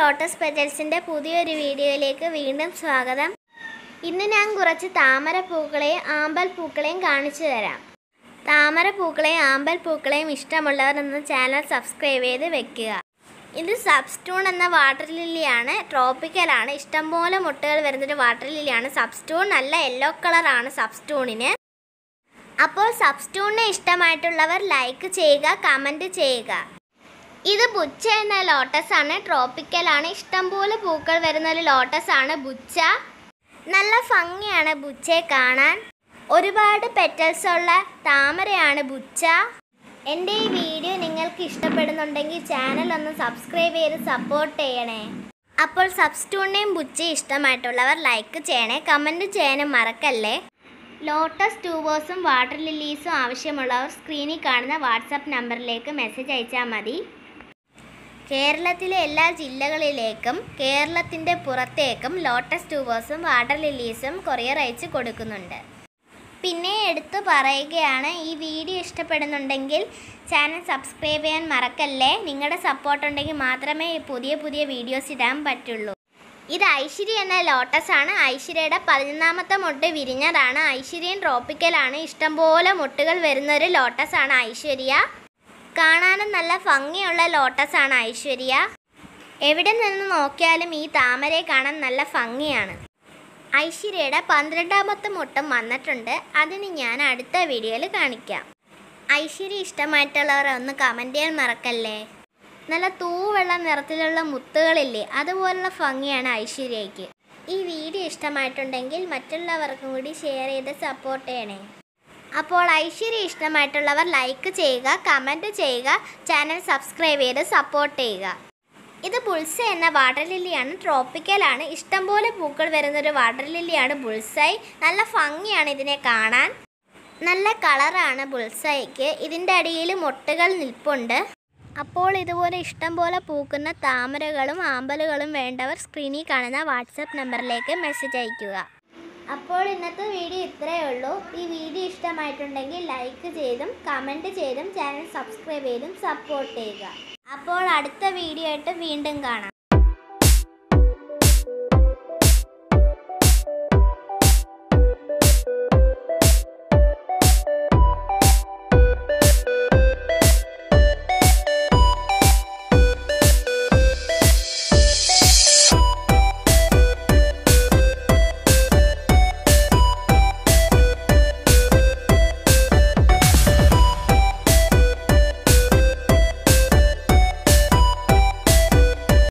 lotus പെറ്റൽസിൻ്റെ പുതിയൊരു വീഡിയോയിലേക്ക് വീണ്ടും സ്വാഗതം ഇന്ന് ഞാൻ കുറച്ച് താമര പൂക്കളെയും ആമ്പൽ പൂക്കളെയും കാണിച്ചു തരാം താമര പൂക്കളെയും ആമ്പൽ പൂക്കളെയും ഇഷ്ടമുള്ളവർ എന്ന ചാനൽ സബ്സ്ക്രൈബ് ചെയ്ത് വെക്കുക ഇത് സബ്സ്റ്റൂൺ എന്ന വാട്ടർ ലില്ലിയാണ് ട്രോപ്പിക്കലാണ് ഇഷ്ടംപോലെ മുട്ടുകൾ വരുന്നൊരു വാട്ടർ ലില്ലിയാണ് സബ്സ്റ്റൂൺ നല്ല യെല്ലോ കളറാണ് സബ്സ്റ്റൂണിന് അപ്പോൾ സബ്സ്റ്റൂണിനെ ഇഷ്ടമായിട്ടുള്ളവർ ലൈക്ക് ചെയ്യുക കമൻറ്റ് ചെയ്യുക ഇത് ബുച്ച എന്ന ലോട്ടസ് ആണ് ട്രോപ്പിക്കൽ ആണ് ഇഷ്ടംപോലെ പൂക്കൾ വരുന്ന ഒരു ലോട്ടസ് ആണ് ബുച്ച നല്ല ഭംഗിയാണ് ബുച്ചയെ കാണാൻ ഒരുപാട് പെറ്റൽസ് ഉള്ള താമരയാണ് ബുച്ച എൻ്റെ ഈ വീഡിയോ നിങ്ങൾക്ക് ഇഷ്ടപ്പെടുന്നുണ്ടെങ്കിൽ ചാനൽ ഒന്ന് സബ്സ്ക്രൈബ് ചെയ്ത് സപ്പോർട്ട് ചെയ്യണേ അപ്പോൾ സബ്സ്റ്റൂണിനെയും ബുച്ചയും ഇഷ്ടമായിട്ടുള്ളവർ ലൈക്ക് ചെയ്യണേ കമൻറ്റ് ചെയ്യാനും മറക്കല്ലേ ലോട്ടസ് ട്യൂബേഴ്സും വാട്ടർ ലില്ലീസും ആവശ്യമുള്ളവർ സ്ക്രീനിൽ കാണുന്ന വാട്സപ്പ് നമ്പറിലേക്ക് മെസ്സേജ് അയച്ചാൽ മതി കേരളത്തിലെ എല്ലാ ജില്ലകളിലേക്കും കേരളത്തിൻ്റെ പുറത്തേക്കും ലോട്ടസ് ട്യൂബേഴ്സും വാട്ടർ ലില്ലീസും കൊറിയർ അയച്ച് കൊടുക്കുന്നുണ്ട് പിന്നെ എടുത്തു പറയുകയാണ് ഈ വീഡിയോ ഇഷ്ടപ്പെടുന്നുണ്ടെങ്കിൽ ചാനൽ സബ്സ്ക്രൈബ് ചെയ്യാൻ മറക്കല്ലേ നിങ്ങളുടെ സപ്പോർട്ട് ഉണ്ടെങ്കിൽ മാത്രമേ ഈ പുതിയ പുതിയ വീഡിയോസ് ഇടാൻ പറ്റുള്ളൂ ഇത് ഐശ്വര്യ എന്ന ലോട്ടസ് ആണ് ഐശ്വര്യയുടെ പതിനൊന്നാമത്തെ മുട്ട് വിരിഞ്ഞതാണ് ഐശ്വര്യൻ ട്രോപ്പിക്കലാണ് ഇഷ്ടംപോലെ മുട്ടുകൾ വരുന്ന ഒരു ലോട്ടസ് ആണ് ഐശ്വര്യ കാണാനും നല്ല ഭംഗിയുള്ള ലോട്ടസ് ആണ് ഐശ്വര്യ എവിടെ നിന്ന് നോക്കിയാലും ഈ താമരയെ കാണാൻ നല്ല ഭംഗിയാണ് ഐശ്വര്യയുടെ പന്ത്രണ്ടാമത്തെ മുട്ടം വന്നിട്ടുണ്ട് അതിന് ഞാൻ അടുത്ത വീഡിയോയിൽ കാണിക്കാം ഐശ്വര്യ ഇഷ്ടമായിട്ടുള്ളവർ ഒന്ന് കമൻറ്റ് ചെയ്യാൻ മറക്കല്ലേ നല്ല തൂവെള്ള നിറത്തിലുള്ള മുത്തുകളില്ലേ അതുപോലുള്ള ഭംഗിയാണ് ഐശ്വര്യയ്ക്ക് ഈ വീഡിയോ ഇഷ്ടമായിട്ടുണ്ടെങ്കിൽ മറ്റുള്ളവർക്കും കൂടി ഷെയർ ചെയ്ത് സപ്പോർട്ട് ചെയ്യണേ അപ്പോൾ ഐശ്വര്യ ഇഷ്ടമായിട്ടുള്ളവർ ലൈക്ക് ചെയ്യുക കമൻറ്റ് ചെയ്യുക ചാനൽ സബ്സ്ക്രൈബ് ചെയ്ത് സപ്പോർട്ട് ചെയ്യുക ഇത് ബുൾസ എന്ന വാട്ടർ ലില്ലിയാണ് ട്രോപ്പിക്കലാണ് ഇഷ്ടംപോലെ പൂക്കൾ വരുന്നൊരു വാട്ടർ ലില്ലിയാണ് ബുൾസൈ നല്ല ഭംഗിയാണ് ഇതിനെ കാണാൻ നല്ല കളറാണ് ബുൾസൈക്ക് ഇതിൻ്റെ അടിയിൽ മുട്ടുകൾ നിൽപ്പുണ്ട് അപ്പോൾ ഇതുപോലെ ഇഷ്ടം പോലെ പൂക്കുന്ന താമരകളും ആമ്പലുകളും വേണ്ടവർ സ്ക്രീനിൽ കാണുന്ന വാട്സപ്പ് നമ്പറിലേക്ക് മെസ്സേജ് അയയ്ക്കുക അപ്പോൾ ഇന്നത്തെ വീഡിയോ ഇത്രയേ ഉള്ളൂ ഈ വീഡിയോ ഇഷ്ടമായിട്ടുണ്ടെങ്കിൽ ലൈക്ക് ചെയ്തും കമൻറ്റ് ചെയ്തും ചാനൽ സബ്സ്ക്രൈബ് ചെയ്തും സപ്പോർട്ട് ചെയ്യുക അപ്പോൾ അടുത്ത വീഡിയോ ആയിട്ട് വീണ്ടും കാണാം